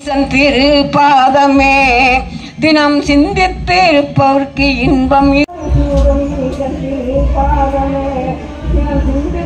ஈசன் திரு பாதமே தினம் சிந்தித்து இருப்பவர்க்கு இன்பம் கூறும் ஈசன் திரு பாதமே தினம் சிந்தித்து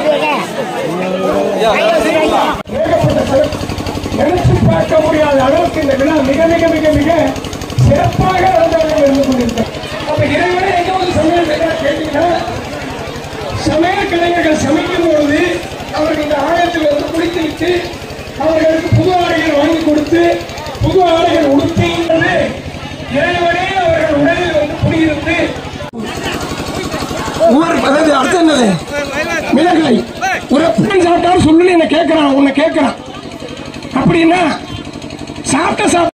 நினைச்சு பார்க்க முடியாத அளவுக்கு இந்த விழா மிக மிக மிக மிக சிறப்பாக நடந்தவர்கள் இருந்து கொண்டிருக்கிறார் அப்ப இறைவனே எங்க வந்து சமையல் செய்யறார் கேட்டீங்கன்னா சமையல் கலைஞர்கள் சமைக்கும் பொழுது அவர்கள் இந்த ஆலயத்தில் வந்து குளித்து விட்டு அவர்களுக்கு புது ஆடைகள் வாங்கி கொடுத்து புது ஆடைகள் உடுத்தி இறைவனே அவர்கள் உடலில் வந்து குடியிருந்து ஊர் அதாவது அடுத்து என்னது மிளகாய் ஒரு அப்பன் சாப்பிட்டாரு சொல்லு என்ன கேட்கறான் உன்னை கேட்கறான் அப்படின்னா சாப்பிட்ட சாப்பிட்ட